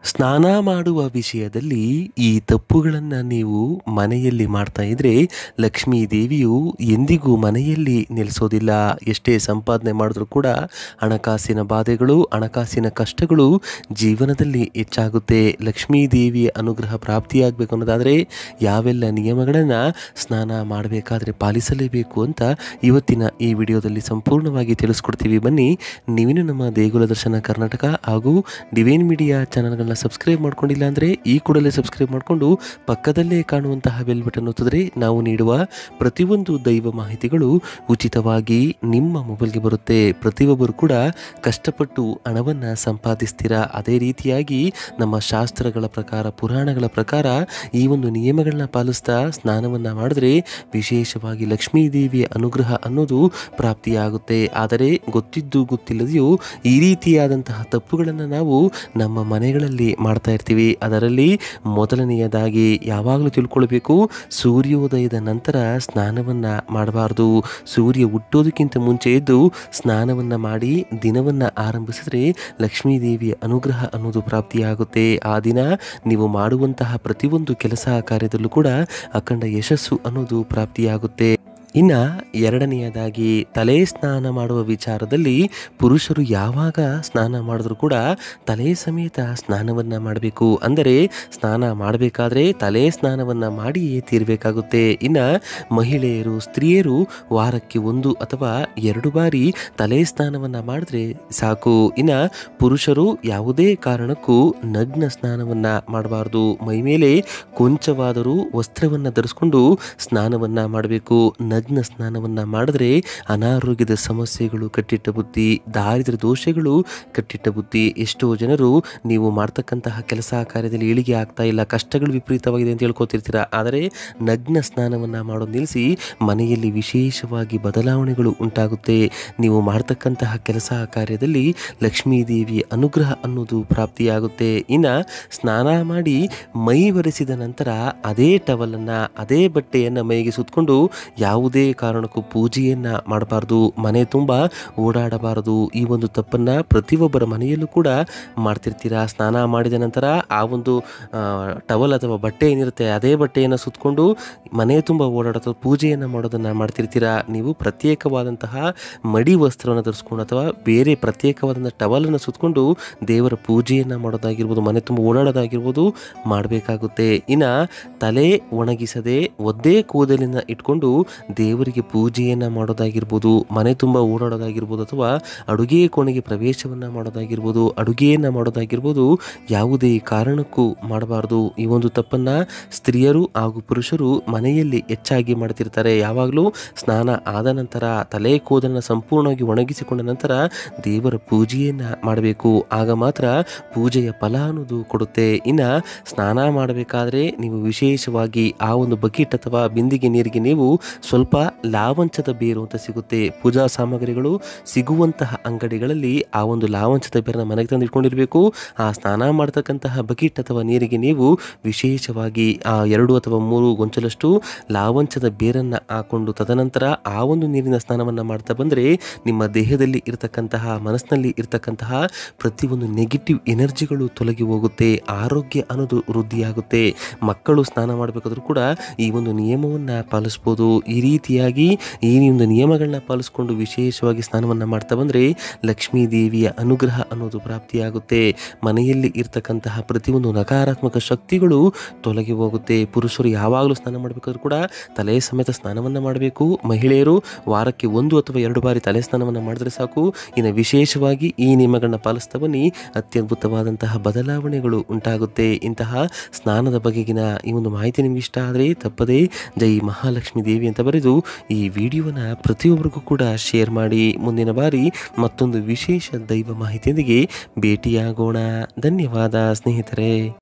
ಸ್ನಾನ ಮಾಡುವ ವಿಷಯದಲ್ಲಿ ಈ ತಪ್ಪುಗಳನ್ನು ನೀವು ಮನೆಯಲ್ಲಿ ಮಾಡ್ತಾ ಇದ್ರೆ ಲಕ್ಷ್ಮೀ ದೇವಿಯು ಎಂದಿಗೂ ಮನೆಯಲ್ಲಿ ನೆಲೆಸೋದಿಲ್ಲ ಎಷ್ಟೇ ಸಂಪಾದನೆ ಮಾಡಿದ್ರೂ ಕೂಡ ಹಣಕಾಸಿನ ಬಾಧೆಗಳು ಹಣಕಾಸಿನ ಕಷ್ಟಗಳು ಜೀವನದಲ್ಲಿ ಹೆಚ್ಚಾಗುತ್ತೆ ಲಕ್ಷ್ಮೀ ದೇವಿಯ ಅನುಗ್ರಹ ಪ್ರಾಪ್ತಿಯಾಗಬೇಕು ಅನ್ನೋದಾದರೆ ಯಾವೆಲ್ಲ ನಿಯಮಗಳನ್ನು ಸ್ನಾನ ಮಾಡಬೇಕಾದ್ರೆ ಪಾಲಿಸಲೇಬೇಕು ಅಂತ ಇವತ್ತಿನ ಈ ವಿಡಿಯೋದಲ್ಲಿ ಸಂಪೂರ್ಣವಾಗಿ ತಿಳಿಸ್ಕೊಡ್ತೀವಿ ಬನ್ನಿ ನೀವಿನ್ನು ನಮ್ಮ ದೇಗುಲ ದರ್ಶನ ಕರ್ನಾಟಕ ಹಾಗೂ ಡಿವೈನ್ ಮೀಡಿಯಾ ಚಾನಲ್ಗಳನ್ನ ಸಬ್ಸ್ಕ್ರೈಬ್ ಮಾಡ್ಕೊಂಡಿಲ್ಲ ಅಂದರೆ ಈ ಕೂಡಲೇ ಸಬ್ಸ್ಕ್ರೈಬ್ ಮಾಡಿಕೊಂಡು ಪಕ್ಕದಲ್ಲೇ ಕಾಣುವಂತಹ ಬೆಲ್ ಬಟನ್ ಒತ್ತಿದ್ರೆ ನಾವು ನೀಡುವ ಪ್ರತಿಯೊಂದು ದೈವ ಮಾಹಿತಿಗಳು ಉಚಿತವಾಗಿ ನಿಮ್ಮ ಮೊಬೈಲ್ಗೆ ಬರುತ್ತೆ ಪ್ರತಿಯೊಬ್ಬರು ಕೂಡ ಕಷ್ಟಪಟ್ಟು ಹಣವನ್ನು ಸಂಪಾದಿಸ್ತೀರಾ ಅದೇ ರೀತಿಯಾಗಿ ನಮ್ಮ ಶಾಸ್ತ್ರಗಳ ಪ್ರಕಾರ ಪುರಾಣಗಳ ಪ್ರಕಾರ ಈ ಒಂದು ನಿಯಮಗಳನ್ನ ಪಾಲಿಸ್ತಾ ಸ್ನಾನವನ್ನು ಮಾಡಿದ್ರೆ ವಿಶೇಷವಾಗಿ ಲಕ್ಷ್ಮೀ ದೇವಿಯ ಅನುಗ್ರಹ ಅನ್ನೋದು ಪ್ರಾಪ್ತಿಯಾಗುತ್ತೆ ಆದರೆ ಗೊತ್ತಿದ್ದು ಗೊತ್ತಿಲ್ಲದೆಯೂ ಈ ರೀತಿಯಾದಂತಹ ತಪ್ಪುಗಳನ್ನು ನಾವು ನಮ್ಮ ಮನೆಗಳಲ್ಲಿ ಮಾಡ್ತಾ ಇರ್ತೀವಿ ಅದರಲ್ಲಿ ಮೊದಲನೆಯದಾಗಿ ಯಾವಾಗಲೂ ತಿಳ್ಕೊಳ್ಬೇಕು ಸೂರ್ಯೋದಯದ ನಂತರ ಸ್ನಾನವನ್ನು ಮಾಡಬಾರ್ದು ಸೂರ್ಯ ಹುಟ್ಟೋದಕ್ಕಿಂತ ಮುಂಚೆ ಎದ್ದು ಸ್ನಾನವನ್ನು ಮಾಡಿ ದಿನವನ್ನು ಆರಂಭಿಸಿದ್ರೆ ಲಕ್ಷ್ಮೀ ದೇವಿಯ ಅನುಗ್ರಹ ಅನ್ನೋದು ಪ್ರಾಪ್ತಿಯಾಗುತ್ತೆ ಆ ದಿನ ನೀವು ಮಾಡುವಂತಹ ಪ್ರತಿಯೊಂದು ಕೆಲಸ ಕಾರ್ಯದಲ್ಲೂ ಕೂಡ ಅಖಂಡ ಯಶಸ್ಸು ಅನ್ನೋದು ಪ್ರಾಪ್ತಿಯಾಗುತ್ತೆ ಇನ್ನು ಎರಡನೆಯದಾಗಿ ತಲೆ ಸ್ನಾನ ಮಾಡುವ ವಿಚಾರದಲ್ಲಿ ಪುರುಷರು ಯಾವಾಗ ಸ್ನಾನ ಮಾಡಿದ್ರು ಕೂಡ ತಲೆ ಸಮೇತ ಸ್ನಾನವನ್ನು ಮಾಡಬೇಕು ಅಂದರೆ ಸ್ನಾನ ಮಾಡಬೇಕಾದ್ರೆ ತಲೆ ಸ್ನಾನವನ್ನು ಮಾಡಿಯೇ ತೀರಬೇಕಾಗುತ್ತೆ ಇನ್ನು ಮಹಿಳೆಯರು ಸ್ತ್ರೀಯರು ವಾರಕ್ಕೆ ಒಂದು ಅಥವಾ ಎರಡು ಬಾರಿ ತಲೆ ಸ್ನಾನವನ್ನು ಮಾಡಿದ್ರೆ ಸಾಕು ಇನ್ನು ಪುರುಷರು ಯಾವುದೇ ಕಾರಣಕ್ಕೂ ನಗ್ನ ಸ್ನಾನವನ್ನು ಮಾಡಬಾರ್ದು ಮೈಮೇಲೆ ಕೊಂಚವಾದರೂ ವಸ್ತ್ರವನ್ನು ಧರಿಸ್ಕೊಂಡು ಸ್ನಾನವನ್ನು ಮಾಡಬೇಕು ನಗ್ನ ಸ್ನಾನವನ್ನು ಮಾಡಿದ್ರೆ ಅನಾರೋಗ್ಯದ ಸಮಸ್ಯೆಗಳು ಕಟ್ಟಿಟ್ಟ ಬುದ್ಧಿ ದಾರಿದ್ರ್ಯ ದೋಷಗಳು ಕಟ್ಟಿಟ್ಟ ಬುದ್ಧಿ ಎಷ್ಟೋ ಜನರು ನೀವು ಮಾಡ್ತಕ್ಕಂತಹ ಕೆಲಸ ಕಾರ್ಯದಲ್ಲಿ ಏಳಿಗೆ ಆಗ್ತಾ ಇಲ್ಲ ಕಷ್ಟಗಳು ವಿಪರೀತವಾಗಿದೆ ಅಂತ ಹೇಳ್ಕೊತಿರ್ತೀರ ಆದರೆ ನಗ್ನ ಸ್ನಾನವನ್ನು ಮಾಡೋದು ನಿಲ್ಲಿಸಿ ಮನೆಯಲ್ಲಿ ವಿಶೇಷವಾಗಿ ಬದಲಾವಣೆಗಳು ಉಂಟಾಗುತ್ತೆ ನೀವು ಮಾಡ್ತಕ್ಕಂತಹ ಕೆಲಸ ಕಾರ್ಯದಲ್ಲಿ ಲಕ್ಷ್ಮೀ ದೇವಿಯ ಅನುಗ್ರಹ ಅನ್ನೋದು ಪ್ರಾಪ್ತಿಯಾಗುತ್ತೆ ಇನ್ನು ಸ್ನಾನ ಮಾಡಿ ಮೈ ಒರೆಸಿದ ನಂತರ ಅದೇ ಟವಲನ್ನು ಅದೇ ಬಟ್ಟೆಯನ್ನು ಮೈಗೆ ಸುತ್ತಕೊಂಡು ಯಾವುದೇ ಕಾರಣಕ್ಕೂ ಪೂಜೆಯನ್ನು ಮಾಡಬಾರ್ದು ಮನೆ ತುಂಬ ಓಡಾಡಬಾರದು ಈ ಒಂದು ತಪ್ಪನ್ನು ಪ್ರತಿಯೊಬ್ಬರ ಮನೆಯಲ್ಲೂ ಕೂಡ ಮಾಡ್ತಿರ್ತೀರಾ ಸ್ನಾನ ಮಾಡಿದ ನಂತರ ಆ ಒಂದು ಟವಲ್ ಅಥವಾ ಬಟ್ಟೆ ಏನಿರುತ್ತೆ ಅದೇ ಬಟ್ಟೆಯನ್ನು ಸುತ್ತಕೊಂಡು ಮನೆ ತುಂಬ ಓಡಾಡೋದು ಪೂಜೆಯನ್ನು ಮಾಡೋದನ್ನು ಮಾಡ್ತಿರ್ತೀರಾ ನೀವು ಪ್ರತ್ಯೇಕವಾದಂತಹ ಮಡಿ ವಸ್ತ್ರವನ್ನು ಧರಿಸ್ಕೊಂಡು ಅಥವಾ ಬೇರೆ ಪ್ರತ್ಯೇಕವಾದಂಥ ಟವಲನ್ನು ಸುತ್ತಕೊಂಡು ದೇವರ ಪೂಜೆಯನ್ನು ಮಾಡೋದಾಗಿರ್ಬೋದು ಮನೆ ತುಂಬ ಓಡಾಡೋದಾಗಿರ್ಬೋದು ಮಾಡಬೇಕಾಗುತ್ತೆ ಇನ್ನು ತಲೆ ಒಣಗಿಸದೆ ಒದ್ದೇ ಕೂದಲಿನ ಇಟ್ಕೊಂಡು ದೇವರಿಗೆ ಪೂಜೆಯನ್ನು ಮಾಡೋದಾಗಿರ್ಬೋದು ಮನೆ ತುಂಬ ಓಡಾಡೋದಾಗಿರ್ಬೋದು ಅಥವಾ ಅಡುಗೆ ಕೋಣೆಗೆ ಪ್ರವೇಶವನ್ನು ಮಾಡೋದಾಗಿರ್ಬೋದು ಅಡುಗೆಯನ್ನು ಮಾಡೋದಾಗಿರ್ಬೋದು ಯಾವುದೇ ಕಾರಣಕ್ಕೂ ಮಾಡಬಾರ್ದು ಈ ಒಂದು ತಪ್ಪನ್ನು ಸ್ತ್ರೀಯರು ಹಾಗೂ ಪುರುಷರು ಮನೆಯಲ್ಲಿ ಹೆಚ್ಚಾಗಿ ಮಾಡ್ತಿರ್ತಾರೆ ಯಾವಾಗಲೂ ಸ್ನಾನ ಆದ ನಂತರ ತಲೆ ಕೂದಲನ್ನು ಸಂಪೂರ್ಣವಾಗಿ ಒಣಗಿಸಿಕೊಂಡ ನಂತರ ದೇವರ ಪೂಜೆಯನ್ನು ಮಾಡಬೇಕು ಆಗ ಮಾತ್ರ ಪೂಜೆಯ ಫಲ ಅನ್ನೋದು ಕೊಡುತ್ತೆ ಇನ್ನು ಸ್ನಾನ ಮಾಡಬೇಕಾದ್ರೆ ನೀವು ವಿಶೇಷವಾಗಿ ಆ ಒಂದು ಬಕೆಟ್ ಅಥವಾ ಬಿಂದಿಗೆ ನೀರಿಗೆ ನೀವು ಸ್ವಲ್ಪ ಲಾವಂಚದ ಬೇರು ಅಂತ ಸಿಗುತ್ತೆ ಪೂಜಾ ಸಾಮಗ್ರಿಗಳು ಸಿಗುವಂತಹ ಅಂಗಡಿಗಳಲ್ಲಿ ಆ ಒಂದು ಲಾವಂಚದ ಬೇರನ್ನ ಮನೆಗೆ ತಂದು ಇಟ್ಕೊಂಡಿರಬೇಕು ಆ ಸ್ನಾನ ಮಾಡ್ತಕ್ಕಂತಹ ಬಕೆಟ್ ಅಥವಾ ನೀರಿಗೆ ನೀವು ವಿಶೇಷವಾಗಿ ಆ ಎರಡು ಅಥವಾ ಮೂರು ಗೊಂಚಲಷ್ಟು ಲಾವಂಚದ ಬೇರನ್ನು ಹಾಕೊಂಡು ತದನಂತರ ಆ ಒಂದು ನೀರಿನ ಸ್ನಾನವನ್ನು ಮಾಡ್ತಾ ಬಂದರೆ ನಿಮ್ಮ ದೇಹದಲ್ಲಿ ಇರತಕ್ಕಂತಹ ಮನಸ್ಸಿನಲ್ಲಿ ಇರತಕ್ಕಂತಹ ಪ್ರತಿಯೊಂದು ನೆಗೆಟಿವ್ ಎನರ್ಜಿಗಳು ತೊಲಗಿ ಹೋಗುತ್ತೆ ಆರೋಗ್ಯ ಅನ್ನೋದು ವೃದ್ಧಿಯಾಗುತ್ತೆ ಮಕ್ಕಳು ಸ್ನಾನ ಮಾಡಬೇಕಾದ್ರೂ ಕೂಡ ಈ ಒಂದು ನಿಯಮವನ್ನು ಪಾಲಿಸ್ಬೋದು ಈ ರೀತಿಯಾಗಿ ಈ ಒಂದು ನಿಯಮಗಳನ್ನ ಪಾಲಿಸ್ಕೊಂಡು ವಿಶೇಷವಾಗಿ ಸ್ನಾನವನ್ನು ಮಾಡ್ತಾ ಬಂದರೆ ಲಕ್ಷ್ಮೀ ದೇವಿಯ ಅನುಗ್ರಹ ಅನ್ನೋದು ಪ್ರಾಪ್ತಿಯಾಗುತ್ತೆ ಮನೆಯಲ್ಲಿ ಇರ್ತಕ್ಕಂತಹ ಪ್ರತಿಯೊಂದು ನಕಾರಾತ್ಮಕ ಶಕ್ತಿಗಳು ತೊಲಗಿ ಹೋಗುತ್ತೆ ಪುರುಷರು ಯಾವಾಗಲೂ ಸ್ನಾನ ಮಾಡಬೇಕಾದ್ರೂ ಕೂಡ ತಲೆ ಸಮೇತ ಸ್ನಾನವನ್ನು ಮಾಡಬೇಕು ಮಹಿಳೆಯರು ವಾರಕ್ಕೆ ಒಂದು ಅಥವಾ ಎರಡು ಬಾರಿ ತಲೆ ಸ್ನಾನವನ್ನು ಮಾಡಿದ್ರೆ ಸಾಕು ಇನ್ನು ವಿಶೇಷವಾಗಿ ಈ ನಿಯಮಗಳನ್ನ ಪಾಲಿಸ್ತಾ ಬನ್ನಿ ಅತ್ಯದ್ಭುತವಾದಂತಹ ಬದಲಾವಣೆಗಳು ಉಂಟಾಗುತ್ತೆ ಇಂತಹ ಸ್ನಾನದ ಬಗೆಗಿನ ಈ ಒಂದು ಮಾಹಿತಿ ನಿಮ್ಗೆ ಇಷ್ಟ ಆದರೆ ತಪ್ಪದೇ ಜೈ ಮಹಾಲಕ್ಷ್ಮಿ ದೇವಿ ಅಂತ ಬರೆದು ಈ ವಿಡಿಯೋನ ಪ್ರತಿಯೊಬ್ಬರಿಗೂ ಕೂಡ ಶೇರ್ ಮಾಡಿ ಮುಂದಿನ ಬಾರಿ ಮತ್ತೊಂದು ವಿಶೇಷ ದೈವ ಮಾಹಿತಿಯೊಂದಿಗೆ ಭೇಟಿಯಾಗೋಣ ಧನ್ಯವಾದ ಸ್ನೇಹಿತರೆ